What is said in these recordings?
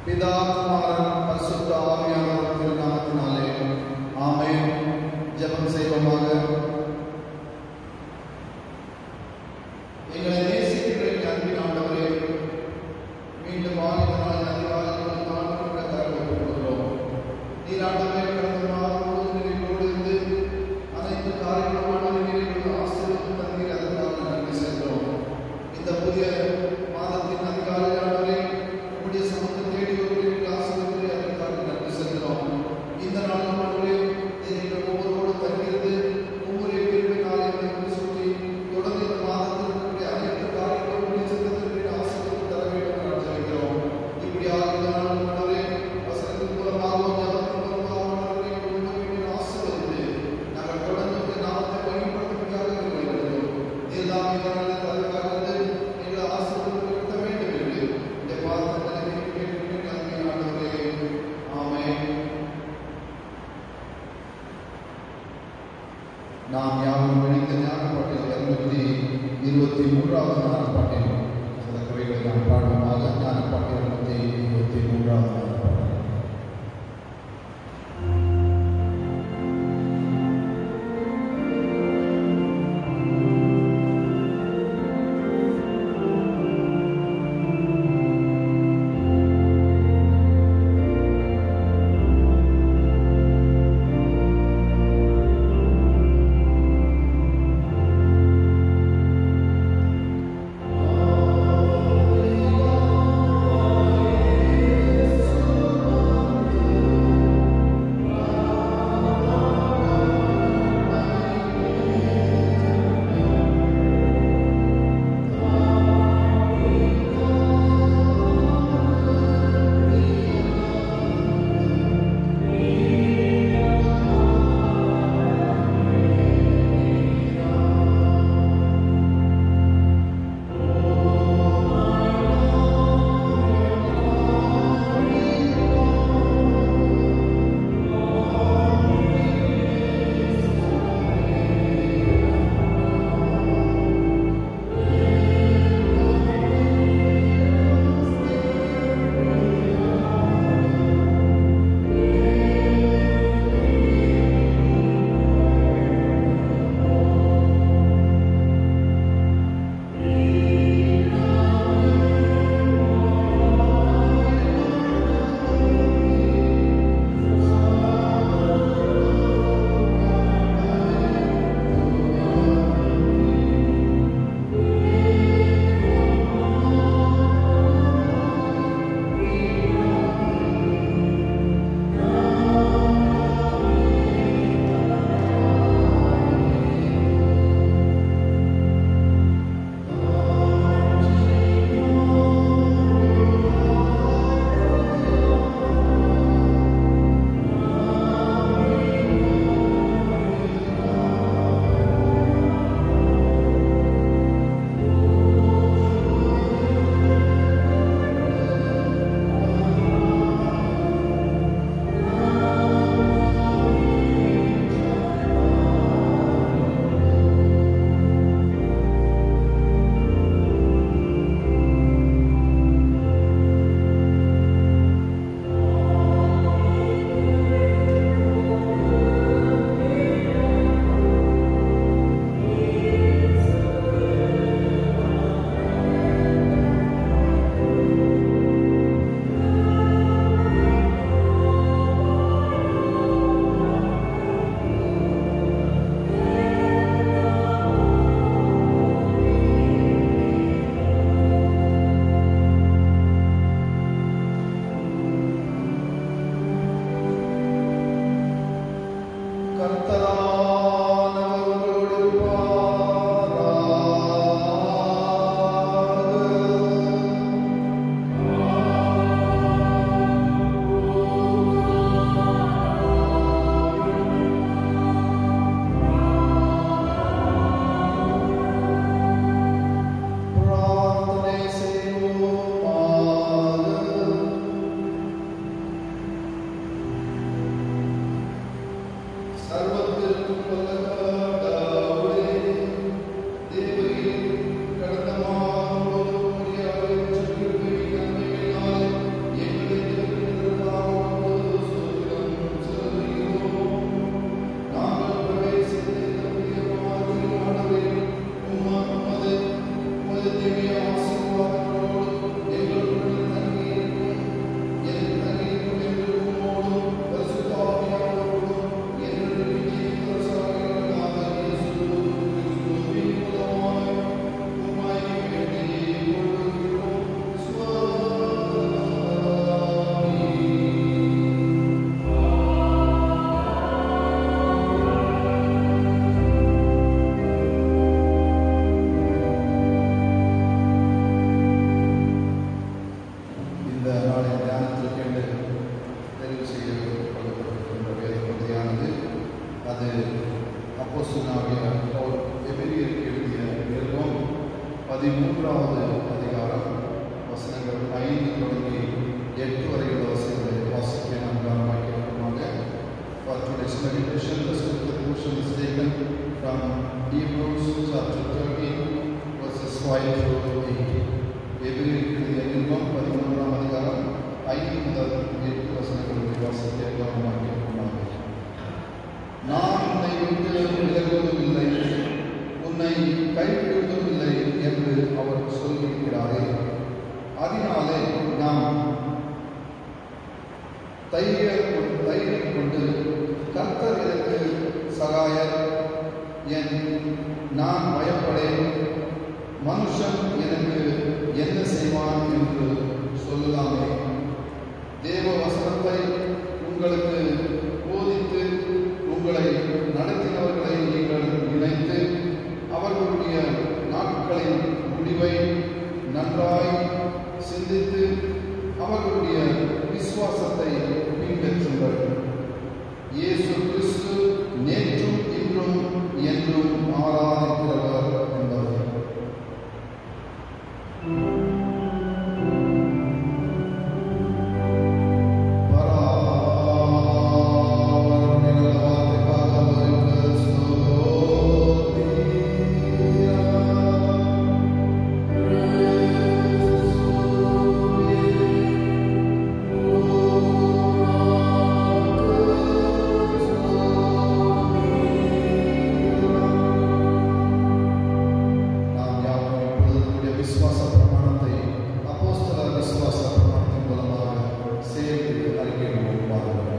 பிதா குமாரன் பரிசுத்த ஆவியானவர் திருநாமத்தினாலே ஆமென் ஜெபம் செய்வோமாக எங்களை நேசிக்கிற எங்கள் அன்பின் ஆண்டவரே மீண்டும் வாழ்ந்த நாள் அதிகாலையில் நான் கூட கருவப்படுகிறோம் நீர் ஆண்டவரே கடந்த மாதம் முழுவதும் எங்களோடு இருந்து அனைத்து காரியங்களுமான நீர் ஆசீர்வாதம் தந்தீர் அதற்காக நன்றி செலுத்துகிறோம் இந்த புதிய மாதத்தின் அதிகாலை ஆண்டவரே உம்முடைய சமூகத்தை தேடி வருவதற்கு ஆசீர்வதித்து அதற்காக நன்றி செலுத்துகிறோம் இந்த நாள் ஆண்டவரே நீங்கள் ஒவ்வொருவரோடு தருகிறது ஒவ்வொரு கிருபினாலே என்று சொல்லி தொடர்ந்து இந்த மாதத்தில் இருக்கக்கூடிய அனைத்து காரியங்களும் உம்முடைய சித்தத்திற்கு ஆசீர்வாதம் தர வேண்டும் என்று ஜெபிக்கிறோம் இப்படியாக இந்த நாள் ஆண்டவரே வசனத்தின் மூலமாகவும் ஜபத்தின் மூலமாகவும் ஆண்டவரே எங்கள் உண்மையை ஆசீர்வதித்து நாங்கள் தொடர்ந்து உங்கள் நாமத்தை பயன்படுத்துவதற்காக வருகிறோம் நீர்தான் இந்த நாளில் தருகிறார்கள் எங்களை ஆசீர்வதிக்க வேண்டும் என்று இந்த வார்த்தை கேட்கிறேன் நன்றி ஆண்டவரே ஆமென் நாம் யாரும் இணைந்த ஞானப்பாட்டில் இருநூற்றி இருபத்தி மூன்றாவது ஞானப்பாட்டில் சில கவிகளை நாம் பாடுவோமாக ஞானப்பாட்டில் இருநூற்றி இருபத்தி மூன்றாவது ஞானப்பாட்டில் கர்த்தரானவர் உங்களோடு இருப்பாராக. பிரார்த்தனை செய்வோமாக சர்வத்திற்கும் வல்ல கடவுளே, தேவரீர் கடந்த மாதம் முழுவதும் உம்முடைய அளவற்ற கிருபையின் நன்மைகளினால் எங்களுக்கு அது அப்போஸ்தலனாகிய பவுல் எபிரியருக்கு எழுதிய நிருபம் பதிமூன்றாவது அதிகாரம் வசனங்கள் ஐந்து தொடங்கி எட்டு வரையுள்ள வசனங்களை வாசிக்க நாம் கவனமாக கேட்போமாக For today's meditation, the scripture portion is taken from Hebrews chapter 13, verses 5 to 8. எபிரியருக்கு எழுதிய நிருபம் பதிமூன்றாம் அதிகாரம் ஐந்து முதல் எட்டு வசனங்களை வாசிக்க கவனமாக கேட்போமாக நான் உன்னை விட்டு விலகுவதும் இல்லை உன்னை கைவிடுவதும் இல்லை என்று அவர் சொல்லியிருக்கிறாரே அதனாலே நாம் தைரியம் கொண்டு- தைரியம் கொண்டு கர்த்தர் எனக்கு சகாயர் என் நான் பயப்படேன் மனுஷன் எனக்கு என்ன செய்வான் என்று சொல்லலாமே தேவ வசனத்தை உங்களுக்கு போதித்து உங்களை நடத்தினவர்களை நீங்கள் நினைத்து அவர்களுடைய நாட்களின் முடிவை நன்றாய் சிந்தித்து அவர்களுடைய விசுவாசத்தை பின்பற்றுங்கள் இயேசு கிறிஸ்து நேற்றும் இன்றும் என்றும் மாறாதிருக்கிறவர் என்பதை நாம் யாவும் இப்பொழுது நம்முடைய விசுவாச பிரமாணத்தை அப்போஸ்தல விசுவாச பிரமாணத்தின் மூலமாக சேர்த்து அறிக்கையிடுவோம் பாருங்கள்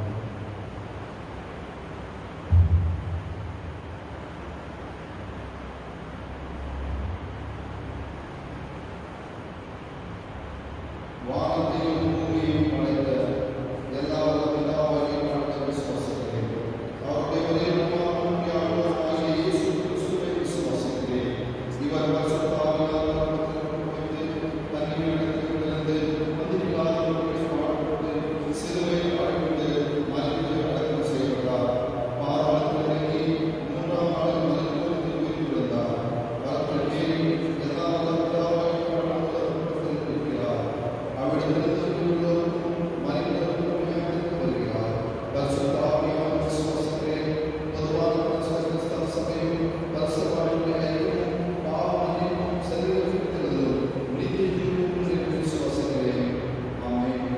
வானத்தையும் பூமியையும் படைத்த எல்லா பிதாவையும் படைத்த விசுவாசிக்கிறேன் அவருடைய ஒரே குமாரனுடைய ஆண்டவராகிய இயேசு கிறிஸ்துவை விசுவாசிக்கிறேன் இவர் பரிசுத்தாவியால் வைத்து தன்னிடத்திலிருந்து பதிவில்லாதவர்களை வாழ்ந்து சிலுவையில் அடைந்து மறித்து அடக்கம் செய்யப்பட்டார் பாதாளத்தில் இறங்கி மூன்றாம் நாள் மறுபடியும் உயிர்த்தெழுந்தார் அவர்கள் மேல் எல்லா பிதாவையும் படைத்த இருக்கிறார் அவிடத்திலிருந்து உள்ளோருக்கும் மனிதருக்கும் உயர்ந்து வருகிறார் பரிசுத்தாவியான விசுவாசிக்கிறேன் பொதுவான பரிசுத்த சபையும் பரிசுத்தாவின் ஐக்கியமும் பாவமன்னிப்பும் சரீரத்திலும் நித்திய ஜீவனும் என்று விசுவாசிக்கிறேன் ஆமென்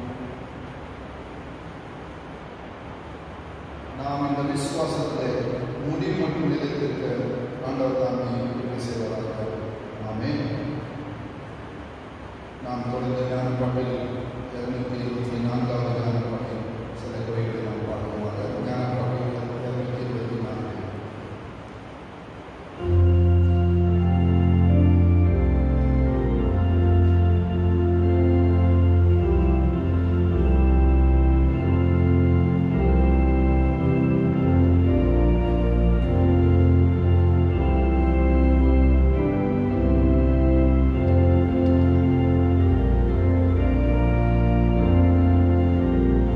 நாம் இந்த விசுவாசத்தை முடிவு மட்டும் நிலைத்திருக்க ஆண்டவர் தாமே உதவி செய்வதாக ஆமென் நாம் தொடர்ந்து ஞான பாட்டில் இருநூத்தி இருபத்தி நான்காவது ஞான பாட்டில் சில குறைகளை நாம் பார்ப்போமாக ஞான பாட்டில் இருநூத்தி இருபத்தி நான்கு ஆ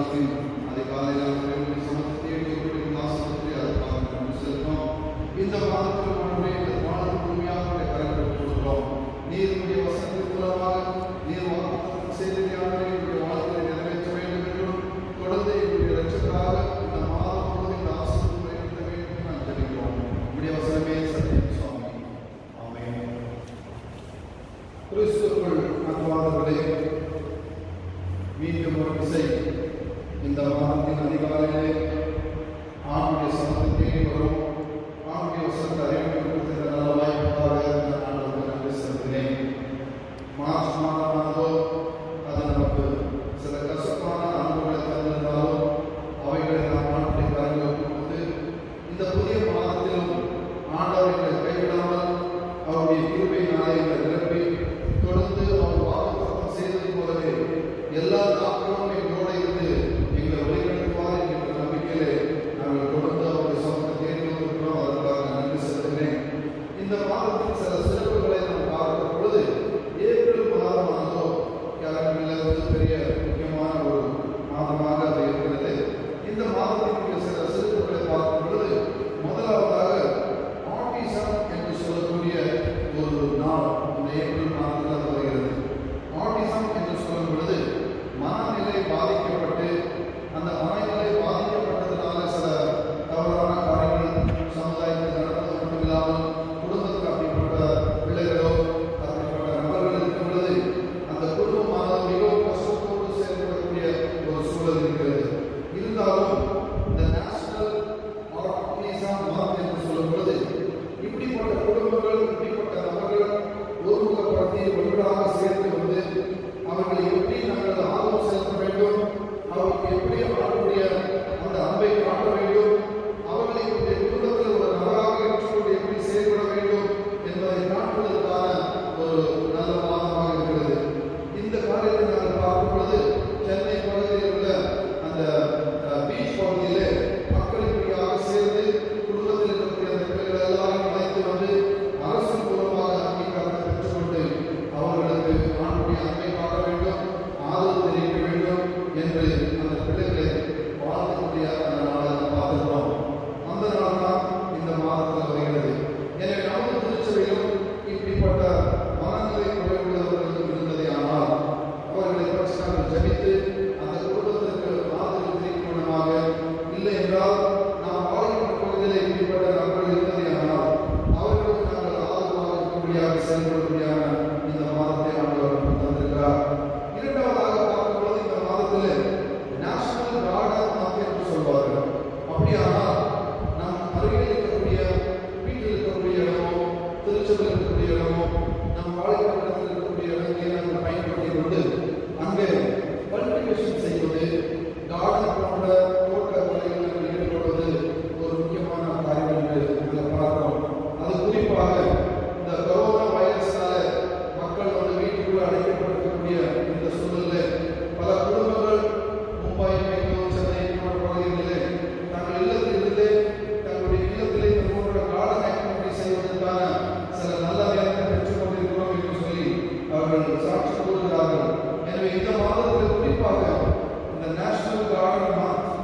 மாதத்தின் அதிகாலையில் அவர்களுடைய சமத்தை தேடி ஆசிரியத்தை அதற்காக கொண்டு செல்கிறோம் இந்த மாதத்தில் ஆண்டவரே இந்த மாதம் முழுமையாக உடைய கரங்களுக்கு கொடுக்கிறோம் நீர் உடைய வசனத்தின் மூலமாக நீர் வாக்கு செய்தியாளரை உடைய வாழ்க்கையை நிறைவேற்ற வேண்டும் என்றும் தொடர்ந்து எங்களுடைய ரட்சகராக இந்த மாதம் முழுவதும் இந்த ஆசிரியத்தை பயன்படுத்த வேண்டும் என்று நான் ஜெபிக்கிறோம் உடைய வசனமே சத்தியம் சுவாமி ஆமென் கிறிஸ்துக்குள் அன்பானவர்களே மீண்டும் ஒரு விசை இந்த வாரத்தின் அதிகாலையிலே ஆணுடைய சமத்தை தேடி வரும் ஆணுடைய வசனத்தை அறிமுகப்படுத்த நல்ல வாய்ப்புக்காக நான் ஆண்டவருக்கு நன்றி செலுத்தினேன் மார்ச் மாதமானதோ அது நமக்கு சில கசப்பான அனுபவங்களை தந்திருந்தாலும் அவைகளை நாம் ஆண்டுடைய கரங்களுக்கு கொடுத்து இந்த புதிய மாதத்திலும் ஆண்டவர்களை கைவிடாமல் அவருடைய கிருபையினாலே எங்களை நிரப்பி தொடர்ந்து அவர் வாக்குத்தத்தம் செய்தது போலவே எல்லா நாட்களும் எங்களோட இருந்து எங்களை வழிநடத்துவார் என்ற நம்பிக்கையிலே நாங்கள் தொடர்ந்து அவருடைய சொந்தத்தை தேடி வந்திருக்கிறோம் அதற்காக நான் நன்றி செலுத்துகிறேன் இந்த மாதத்தின் சில சிறப்புகளை நாம் பார்க்கிற பொழுது ஏப்ரல் மாதமானதோ கேலண்டரில் வந்து பெரிய முக்கியமான ஒரு மாதமாக அது இருக்கிறது இந்த மாதத்தினுடைய சில சிறப்புகளை பார்க்கும் பொழுது முதலாவதாக ஆட்டிசம் என்று சொல்லக்கூடிய ஒரு நாள் இந்த ஏப்ரல் மாதத்தில் அது வருகிறது ஆட்டிசம் என்று சொல்லும் பொழுது மனநிலை பாதிக்கப்பட்டு அந்த மனநிலை பாதிக்கப்பட்டதுனால சில தவறான காரியங்கள் சமுதாயத்தில் நடப்பது மட்டும் இல்லாமல் குடும்பத்துக்கு அப்படிப்பட்ட பிள்ளைகளோ அப்படிப்பட்ட நபர்கள் இருக்கும் பொழுது அந்த குடும்பமானது மிகவும் கஷ்டத்தோடு செயல்படக்கூடிய ஒரு சூழல் இருக்கிறது இருந்தாலும் இந்த நேஷனல் ஆர்கனைசம் மந்த் என்று சொல்லும் பொழுது இப்படிப்பட்ட குடும்பங்கள் இப்படிப்பட்ட நபர்கள் ஒருமுகப்படுத்தி ஒன்றாக சேர்ந்து வந்து அவர்களை எப்படி நாங்கள் ஆர்வம் செலுத்த வேண்டும் அவர்களுக்கு எப்படி ஆடக்கூடிய அந்த அன்பை காட்ட வேண்டும் அவர்களை இந்த குடும்பத்தில் ஒரு நபராக ஏற்றுக்கொண்டு எப்படி செயல்பட வேண்டும் என்பதை காட்டுவதற்கான ஒரு நல்ல மாதமாக இருக்கிறது இந்த காரியத்தை நாங்கள் பார்க்கும் பொழுது சென்னை பகுதியில் உள்ள அந்த பீச் பகுதியிலே மக்கள் இப்படியாக சேர்ந்து குடும்பத்தில் இருக்கக்கூடிய அந்த பிள்ளைகள் எல்லாரையும் அழைத்து வந்து அரசு மூலமாக அங்கீகாரத்தை பெற்றுக்கொண்டு அவர்களுக்கு ஆண்டுடைய அன்பை காட்ட வேண்டும் ஆதரவு தெரிவிக்க வேண்டும் என்று அந்த பிள்ளைகளை வாழ்த்துக்கூடிய அந்த நாளை நாம் பார்க்கிறோம் அந்த நாள் தான் இந்த மாதத்தில் வருகிறது எனவே நமது திருச்சபையிலும் இப்படிப்பட்ட மனநிலை குறைவுள்ளவர்கள் இருந்ததே ஆனால் அவர்களை பற்றி நாங்கள் ஜபித்து அந்த குடும்பத்திற்கு ஆதரவு தெரிவிக்கணுமாக இல்லை என்றால் நாம் வாழ்கின்ற பகுதியில் இப்படிப்பட்ட நபர்கள் இருந்ததே ஆனால் அவர்களுக்கு நாங்கள் ஆதரவாக இருக்கும்படியாக செயல்படும்படியான இந்த மாதத்தை ஆண்டவர் தந்திருக்கிறார் இரண்டாவதாக பார்க்கும்போது இந்த மாதத்தில் நேஷனல் கார்டன் மந்த் என்று சொல்வார்கள் அப்படியானால் நம் அருகில் இருக்கக்கூடிய வீட்டில் இருக்கக்கூடிய இடமோ திருச்சபையில் இருக்கக்கூடிய இடமோ நம் வாழ்க்கை இடத்தில் இருக்கக்கூடிய இடங்களை நாங்கள் பயன்படுத்தி கொண்டு அங்கே கல்டிவேஷன் செய்வது கார்டன் போன்ற தோட்ட வேலைகளில் நாங்கள் ஈடுபடுவது ஒரு முக்கியமான காரியம் என்று நாங்கள் பார்க்கிறோம் அது குறிப்பாக இந்த கொரோனா வைரஸ்னால மக்கள் வந்து வீட்டுக்குள்ள அடைக்கப்பட்டிருக்கக்கூடிய இந்த சூழலில் பல குடும்பங்கள் மும்பை பெங்களூர் சென்னை போன்ற பகுதிகளிலே தங்கள் இல்லத்தில் இருந்தே தங்களுடைய இல்லத்திலே இந்த போன்ற கார்டன் ஆக்டிவிட்டி செய்வதற்கான சில நல்ல நேரத்தை பெற்றுக் கொண்டிருக்கிறோம் என்று சொல்லி அவர்கள் சாட்சி கூறுகிறார்கள் எனவே இந்த மாதத்தில் குறிப்பாக இந்த நேஷனல் கார்டன் மந்த்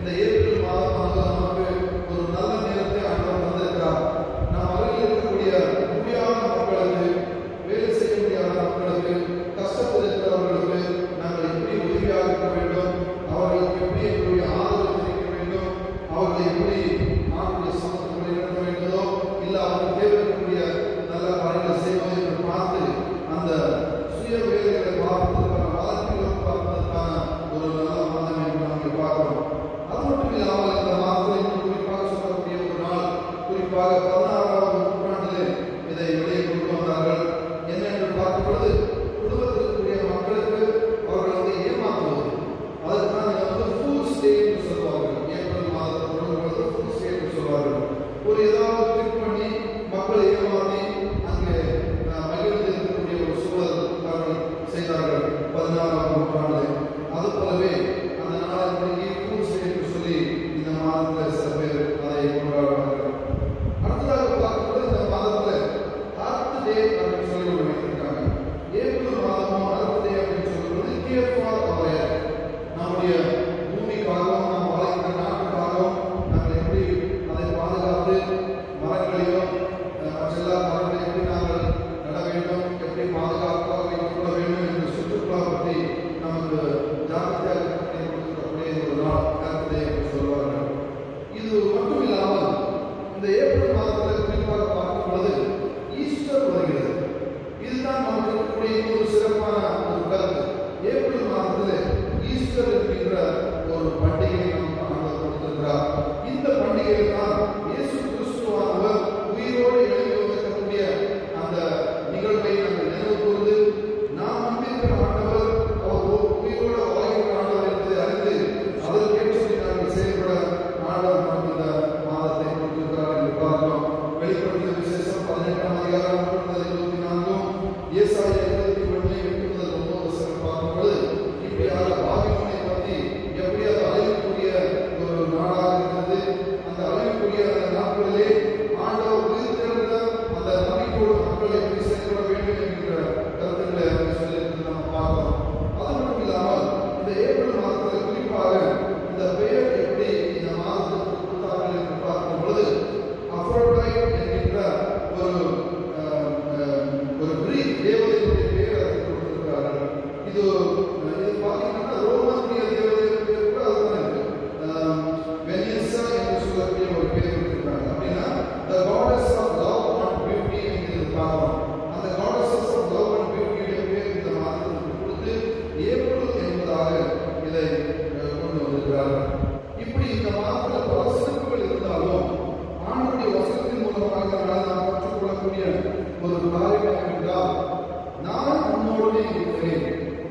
இந்த ஏப்ரல் மாதமானது நமக்கு ஒரு நல்ல நேரத்தை ஆண்டவர் தந்திருக்கிறார் நாம் அருகில் இருக்கக்கூடிய முடியாத மக்களுக்கு வேலை செய்ய முடியாத மக்களுக்கு கஷ்டத்தில் இருக்கிறவர்களுக்கு நாங்கள் எப்படி உதவியாக இருக்க வேண்டும் அவர்களுக்கு எப்படி எங்களுடைய ஆதரவு தெரிவிக்க வேண்டும் அவர்களை எப்படி ஆண்டுடைய சமூகத்தில் நடத்த வேண்டுமோ இல்லை அவர்கள் தேவைக்கூடிய நல்ல பணிகளை செய்வது என்று பார்த்து அந்த சுய வேலைகளை பார்ப்பதற்கான வளர்ச்சிகளை பார்ப்பதற்கான ஒரு நல்ல மாதம் என்று நாங்கள் பார்க்கிறோம் அது மட்டும் இல்லாமல் இந்த மாதத்தில் இன்னும் குறிப்பாக சொல்லக்கூடிய ஒரு நாள் குறிப்பாக பதினாறாவது நூற்றாண்டிலே இதை வெளியே கொண்டு வந்தார்கள் என்ன என்று பார்க்கும் பொழுது குடும்பத்தில் இருக்கக்கூடிய மக்களுக்கு அவர்கள் வந்து ஏமாற்றுவது அதுதான் இதை வந்து ஃபுல் ஸ்டே என்று சொல்வார்கள் ஏப்ரல் மாதத்தில் தொடங்கும் பொழுது ஃபுல் ஸ்டே என்று சொல்வார்கள் ஒரு ஏதாவது கிளிக் பண்ணி மக்களை ஏமாற்றி அங்கே அஹ், மகிழ்ந்து இருக்கக்கூடிய ஒரு சூழல் அவர்கள் செய்தார்கள் பதினாறாம் நூற்றாண்டில் அது போலவே அந்த நாளை தொடங்கி ஃபுல் ஸ்டே என்று சொல்லி இந்த மாதத்தில் சில பேர் அதை கொண்டாடுவார்கள் அடுத்ததாக பார்க்கும்போது இந்த மாதத்தில் அர்த் டே அப்படின்னு சொல்லி ஒன்று வைத்திருக்காங்க ஏப்ரல் மாதமும் அர்த் டே அப்படின்னு சொல்லும்போது கேர் ஃபார் அவர் நம்முடைய பூமிக்காகவும் நாம் வாழ்கிற நாட்டுக்காகவும் நாங்கள் எப்படி அதை பாதுகாத்து மரங்களையும் அஹ், மற்ற எல்லா மரங்களையும் எப்படி நாங்கள் நட வேண்டும் எப்படி பாதுகாப்பாக வைத்துக் கொள்ள வேண்டும் என்று சுற்றுலா பற்றி நமக்கு ஜாக்கிரதையாக கொடுக்கக்கூடிய ஒரு நாள் கருத்தை என்று சொல்வார்கள் இது மட்டும் இல்லாமல் இந்த ஏப்ரல் மாதத்தில் குறிப்பாக பார்க்கும் பொழுது ஈஸ்டர் வருகிறது இதுதான் நமக்கு இருக்கக்கூடிய இன்னொரு சிறப்பான ஒரு கருத்து ஏப்ரல் மாதத்தில் ஈஸ்டர் என்கின்ற ஒரு பண்டிகை நமக்கு ஆண்டவர் கொடுத்திருக்கிறார் இந்த பண்டிகையில் தான் இயேசு கிறிஸ்துவானவர் உயிரோடு எழுதி வந்திருக்கக்கூடிய அந்த நிகழ்வை நாங்கள் நினைவு கூர்ந்து நாம் நம்பியிருக்கிற ஆண்டவர் அவர் உயிரோடு வாழ்கிற ஆண்டவர் என்பதை அறிந்து அதற்கேற்ற நாங்கள் செயல்பட ஆண்டவர் நமக்கு இந்த மாதத்தை கொடுத்திருக்கிறார் என்று பார்க்கிறோம் வெளிப்படுத்திய விசேஷம் பதினெட்டாம் அதிகாரம் ஒன்று முதல் இருபத்தி நான்கும் ஏசாயா இருபத்தி ஒன்று எட்டு முதல் ஒன்பது வசனம் பார்க்கும்போது இப்படியாக பாபிலோனை பற்றி எப்படி அது அழியக்கூடிய ஒரு நாடாக இருக்கிறது அந்த அழியக்கூடிய அந்த நாட்களிலே ஆண்டவர் உயிர்த்தெழுந்த அந்த நம்பிக்கையோடு மக்கள் எப்படி செயல்பட வேண்டும் என்கிற கருத்துக்களை அவர் சொல்லியிருக்கிறது நம்ம பார்க்கிறோம் அது மட்டும் இல்லாமல் இந்த ஏப்ரல் மாதத்தில் குறிப்பாக இந்த பெயர் எப்படி இந்த மாதத்துக்கு கொடுத்தார்கள் என்று பார்க்கும் பொழுது அஃப்ரோடைட் என்கின்ற ஒரு அஹ், அஹ், ஒரு கிரீக் தேவதையுடைய பெயர் அதற்கு கொடுத்திருக்கிறார்கள் இது இது பார்த்தீங்கன்னா ரோமானிய தேவதையுடைய பேர் கூட அதுதான் இருக்கு அஹ், வெனிசா என்று சொல்லக்கூடிய ஒரு பேர் கொடுத்திருக்காங்க அப்படின்னா the goddess of love and beauty என்கிறது பார்க்கிறோம் அந்த goddesses of love and beauty உடைய பேர் இந்த மாதத்துக்கு கொடுத்து ஏப்ரல் என்பதாக இதை அஹ், கொண்டு வந்திருக்கிறார்கள் இப்படி இந்த மாதத்தில் பல சிறப்புகள் இருந்தாலும் ஆண்டுடைய வசனத்தின் மூலமாக நம்மால் நாம் கற்றுக்கொள்ளக்கூடிய ஒரு காரியம் என்னவென்றால் நான் உன்னோடு இருக்கிறேன்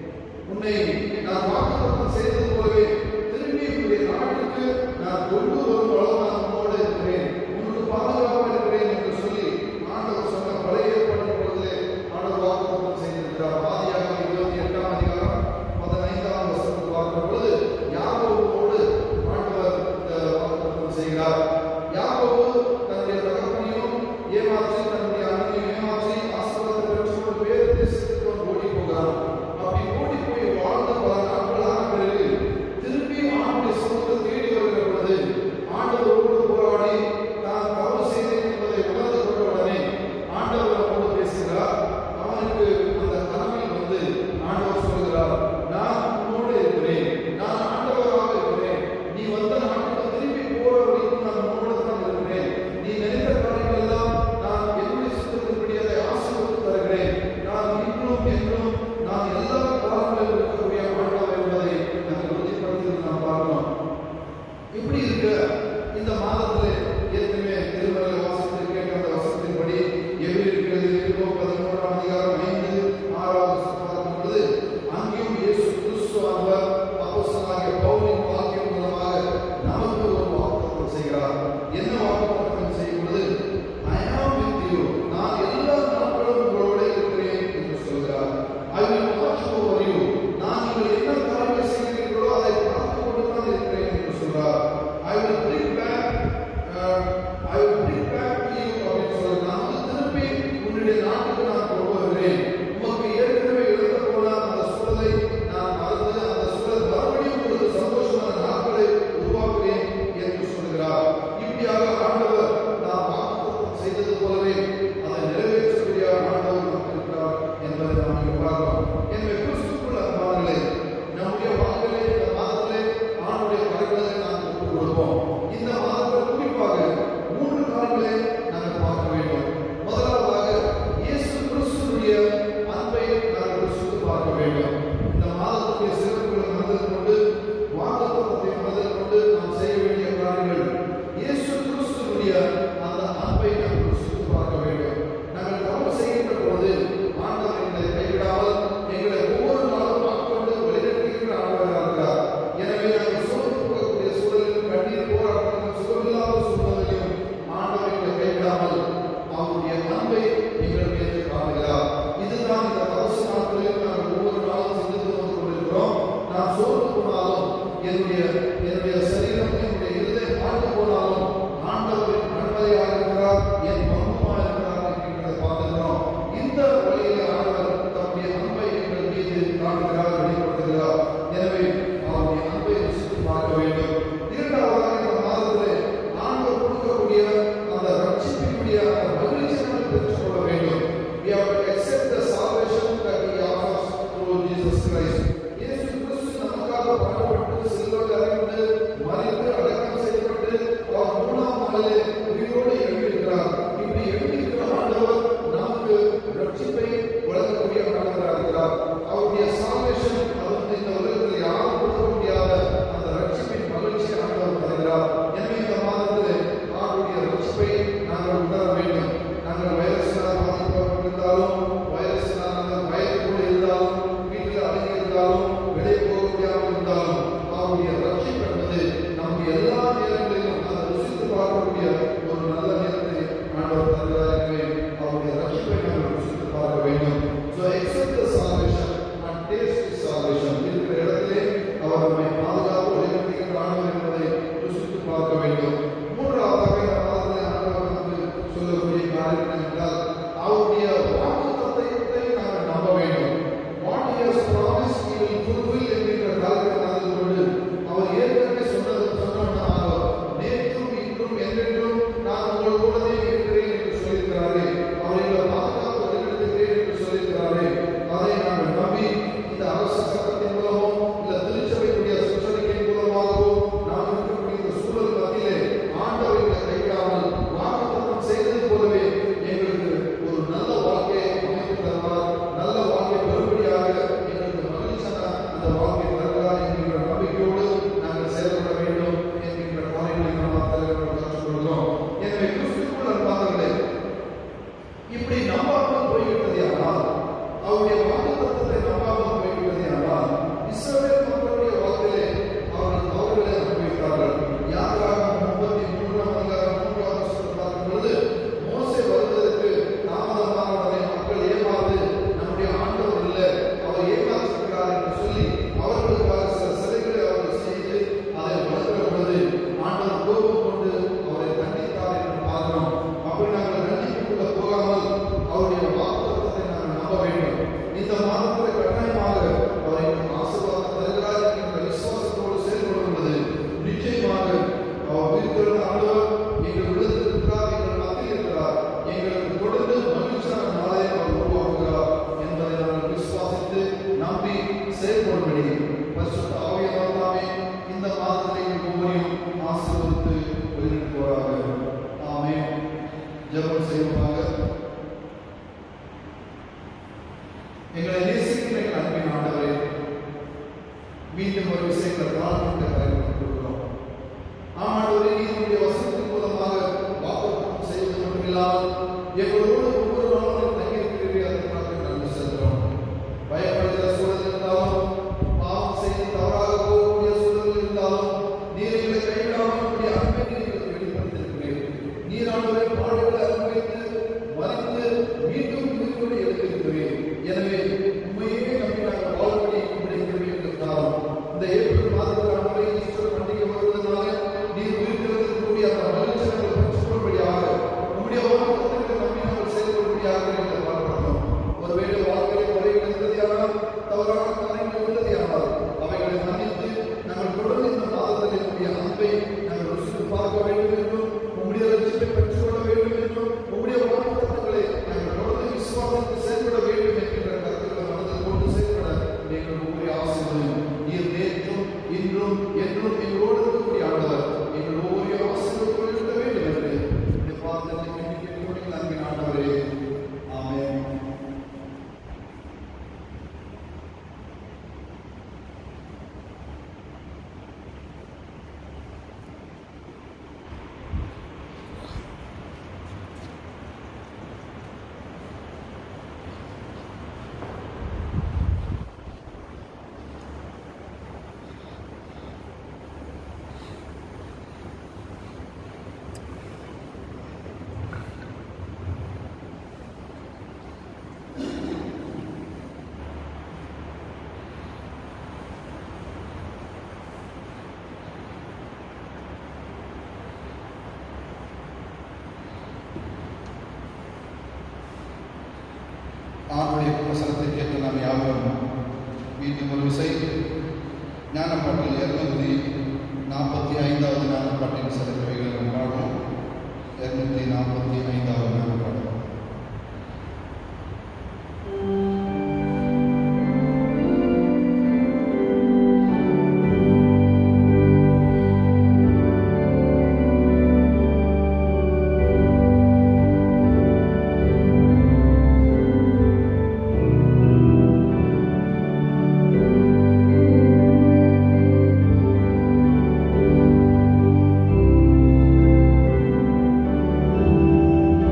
உன்னை நான் வாக்குத்தத்தம் செய்தது போலவே திரும்பி உன்னுடைய நாட்டுக்கு நான் கொண்டு வரும் அளவு நான் உன்னோடு இருக்கிறேன் உனக்கு பாதுகாப்பாக இருக்கிறேன் என்று சொல்லி ஆண்டவர் சொன்ன பழைய ஏற்பாடு பொழுதிலே ஆண்டவர் வாக்குத்தத்தம் செய்திருக்கிறார் ஆதியாக இருபத்தி எட்டாம் அதிகாரம் பதினைந்தாம் வசனத்தை பார்க்கும் பொழுது யாக்கோபோடு ஆண்டவர் இந்த வாக்குத்தத்தம் செய்கிறார் யாக்கோபு தன்னுடைய தகப்பனையும் ஏமாற்றி தன்னுடைய அண்ணனையும் ஏமாற்றி ஆசீர்வாதத்தை பெற்றுக்கொண்டு வேறு தேசத்துக்கு அவன் ஓடி போகிறான் அப்படி ஓடி போய் வாழ்ந்த பல நாட்கள் ஆன பிறகு திரும்பி ஆண்டுடைய சமூகத்தை தேடி வருகிற பொழுது ஜெபம் செய்வோமாக எங்களை நேசிக்கிற எங்கள் அன்பின் ஆண்டவரே மீண்டும் ஒரு விஷயங்களை தாழ்ந்த கொடுக்கிறோம் ஆமாண்டவரே நீங்களுடைய வசனத்தின் மூலமாக வாக்குத்தம் செய்வது மட்டுமில்லாமல் எங்களோடு ஒவ்வொரு நாளும் தங்கியிருக்கிறீர்கள் அதற்காக நன்றி செலுத்துகிறோம் பயப்படுகிற சூழல் இருந்தாலும் பாவம் செய்து தவறாக போகக்கூடிய சூழல் இருந்தாலும் நீர் எங்களை கைவிடாமல் உங்களுடைய அன்பை நீங்கள் வெளிப்படுத்தியிருக்கிறீர்கள் நீர் ஆண்டவரை பாடுகளை அனுபவித்து மறித்து மீண்டும் உயிரோடு எழுந்திருக்கிறீர்கள் எனவே உண்மையே நம்பி நாங்கள் வாழ்வதை உங்களுடைய கிருபையின் காலம் இந்த ஏப்ரல் மாதத்தில் ஆண்டவரே ஈஸ்வர பண்டிகை வருவதனால நீர் உயிர்த்தெழுந்திருக்கக்கூடிய அந்த மகிழ்ச்சி நாங்கள் பெற்றுக்கொள்படியாக உங்களுடைய வாக்குத்தத்தங்களை நம்பி நாங்கள் செயல்படும்படியாக எங்களை பாடுபடுறோம் ஒருவேளை வாழ்க்கையில் குறைகள் இருந்ததையானால் தவறான காரியங்கள் உள்ளதையானால் அவைகளை மன்னித்து நாங்கள் தொடர்ந்து இந்த மாதத்தில் என்னுடைய அன்பை நாங்கள் ருசித்து பார்க்க வேண்டும் என்றும் உங்களுடைய லட்சியத்தை பெற்றுக்கொள்ள வேண்டும் என்றும் உங்களுடைய வாக்குத்தத்தங்களை நாங்கள் தொடர்ந்து விசுவாசத்தில் செயல்பட வேண்டும் என்கின்ற கருத்துக்களை மனதில் கொண்டு செயல்பட நீங்கள் உங்களுடைய ஆசைகளையும் நீர் நேற்றும் இன்றும் என்றும் எங்களோடு இருக்கக்கூடிய ஆண்டவர் எங்கள் ஒவ்வொரு ஆசைகளுக்கும் இருக்க வேண்டும் என்று இந்த பாதத்தை கேட்டுக்கொண்டு அன்பின் ஆண்டவரே ஆமென் ஆணுடைய பிரசனத்தை கேட்டு நாம் யாவரும் மீண்டும் ஒரு விசை ஞானப்பாட்டில் இருநூத்தி நாற்பத்தி ஐந்தாவது ஞானப்பாட்டின் சிறப்புரைகள் நாம் பாடுவோம் இருநூத்தி நாற்பத்தி ஐந்தாவது ஞானப்பாடு ஆ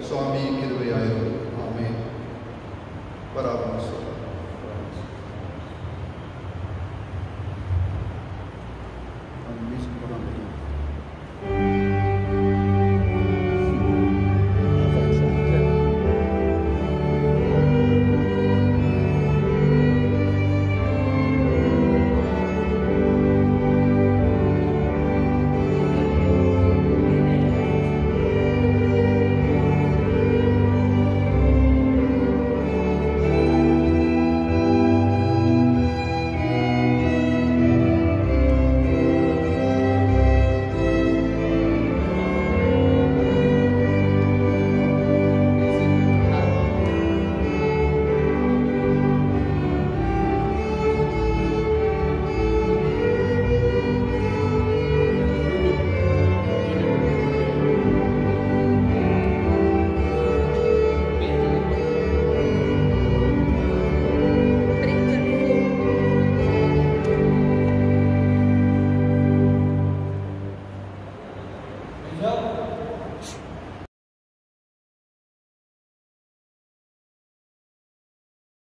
சுவாமி கிருபையாயிரும் ஆமென் பராமரிசம்